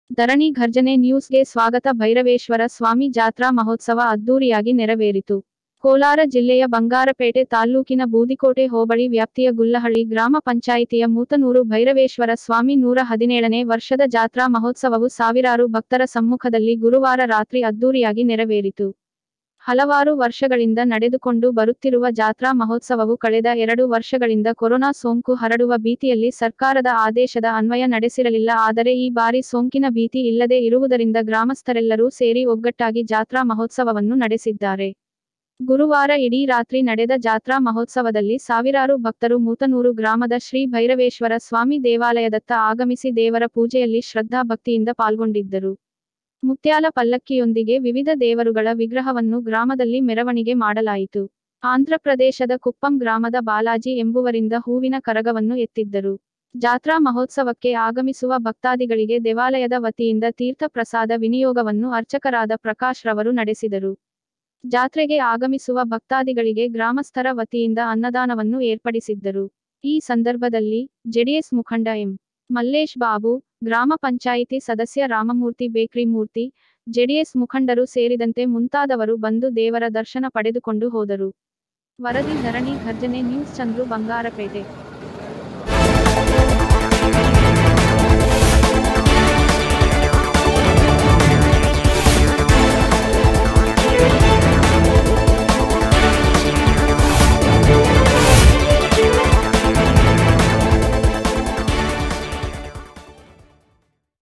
ಧರಣಿ ಘರ್ಜನೆ ನ್ಯೂಸ್ಗೆ ಸ್ವಾಗತ ಭೈರವೇಶ್ವರ ಸ್ವಾಮಿ ಜಾತ್ರಾ ಮಹೋತ್ಸವ ಅದ್ದೂರಿಯಾಗಿ ನೆರವೇರಿತು ಕೋಲಾರ ಜಿಲ್ಲೆಯ ಬಂಗಾರಪೇಟೆ ತಾಲ್ಲೂಕಿನ ಬೂದಿಕೋಟೆ ಹೋಬಳಿ ವ್ಯಾಪ್ತಿಯ ಗುಲ್ಲಹಳ್ಳಿ ಗ್ರಾಮ ಪಂಚಾಯಿತಿಯ ಮೂತನೂರು ಭೈರವೇಶ್ವರ ಸ್ವಾಮಿ ನೂರ ಹದಿನೇಳನೇ ವರ್ಷದ ಜಾತ್ರಾ ಮಹೋತ್ಸವವು ಸಾವಿರಾರು ಭಕ್ತರ ಸಮ್ಮುಖದಲ್ಲಿ ಗುರುವಾರ ರಾತ್ರಿ ಅದ್ದೂರಿಯಾಗಿ ನೆರವೇರಿತು ಹಲವಾರು ವರ್ಷಗಳಿಂದ ನಡೆದುಕೊಂಡು ಬರುತ್ತಿರುವ ಜಾತ್ರಾ ಮಹೋತ್ಸವವು ಕಳೆದ ಎರಡು ವರ್ಷಗಳಿಂದ ಕೊರೋನಾ ಸೋಂಕು ಹರಡುವ ಭೀತಿಯಲ್ಲಿ ಸರ್ಕಾರದ ಆದೇಶದ ಅನ್ವಯ ನಡೆಸಿರಲಿಲ್ಲ ಆದರೆ ಈ ಬಾರಿ ಸೋಂಕಿನ ಭೀತಿ ಇಲ್ಲದೆ ಇರುವುದರಿಂದ ಗ್ರಾಮಸ್ಥರೆಲ್ಲರೂ ಸೇರಿ ಒಗ್ಗಟ್ಟಾಗಿ ಜಾತ್ರಾ ಮಹೋತ್ಸವವನ್ನು ನಡೆಸಿದ್ದಾರೆ ಗುರುವಾರ ಇಡೀ ರಾತ್ರಿ ನಡೆದ ಜಾತ್ರಾ ಮಹೋತ್ಸವದಲ್ಲಿ ಸಾವಿರಾರು ಭಕ್ತರು ಮೂತನೂರು ಗ್ರಾಮದ ಶ್ರೀ ಭೈರವೇಶ್ವರ ಸ್ವಾಮಿ ದೇವಾಲಯದತ್ತ ಆಗಮಿಸಿ ದೇವರ ಪೂಜೆಯಲ್ಲಿ ಶ್ರದ್ಧಾ ಭಕ್ತಿಯಿಂದ ಪಾಲ್ಗೊಂಡಿದ್ದರು ಮುತ್ಯಾಲ ಪಲ್ಲಕ್ಕಿಯೊಂದಿಗೆ ವಿವಿಧ ದೇವರುಗಳ ವಿಗ್ರಹವನ್ನು ಗ್ರಾಮದಲ್ಲಿ ಮೆರವಣಿಗೆ ಮಾಡಲಾಯಿತು ಆಂಧ್ರಪ್ರದೇಶದ ಕುಪ್ಪಂ ಗ್ರಾಮದ ಬಾಲಾಜಿ ಎಂಬುವರಿಂದ ಹೂವಿನ ಕರಗವನ್ನು ಎತ್ತಿದ್ದರು ಜಾತ್ರಾ ಮಹೋತ್ಸವಕ್ಕೆ ಆಗಮಿಸುವ ಭಕ್ತಾದಿಗಳಿಗೆ ದೇವಾಲಯದ ವತಿಯಿಂದ ತೀರ್ಥ ಪ್ರಸಾದ ವಿನಿಯೋಗವನ್ನು ಅರ್ಚಕರಾದ ಪ್ರಕಾಶ್ ರವರು ನಡೆಸಿದರು ಜಾತ್ರೆಗೆ ಆಗಮಿಸುವ ಭಕ್ತಾದಿಗಳಿಗೆ ಗ್ರಾಮಸ್ಥರ ವತಿಯಿಂದ ಅನ್ನದಾನವನ್ನು ಏರ್ಪಡಿಸಿದ್ದರು ಈ ಸಂದರ್ಭದಲ್ಲಿ ಜೆಡಿಎಸ್ ಮುಖಂಡ ಎಂ ಮಲ್ಲೇಶ್ ಬಾಬು ಗ್ರಾಮ ಪಂಚಾಯಿತಿ ಸದಸ್ಯ ರಾಮಮೂರ್ತಿ ಬೇಕ್ರಿ ಮೂರ್ತಿ ಜೆಡಿಎಸ್ ಮುಖಂಡರು ಸೇರಿದಂತೆ ಮುಂತಾದವರು ಬಂದು ದೇವರ ದರ್ಶನ ಪಡೆದುಕೊಂಡು ಹೋದರು ವರದಿ ಧರಣಿ ಘರ್ಜನೆ ನ್ಯೂಸ್ ಚಂದ್ರು ಬಂಗಾರಪೇಟೆ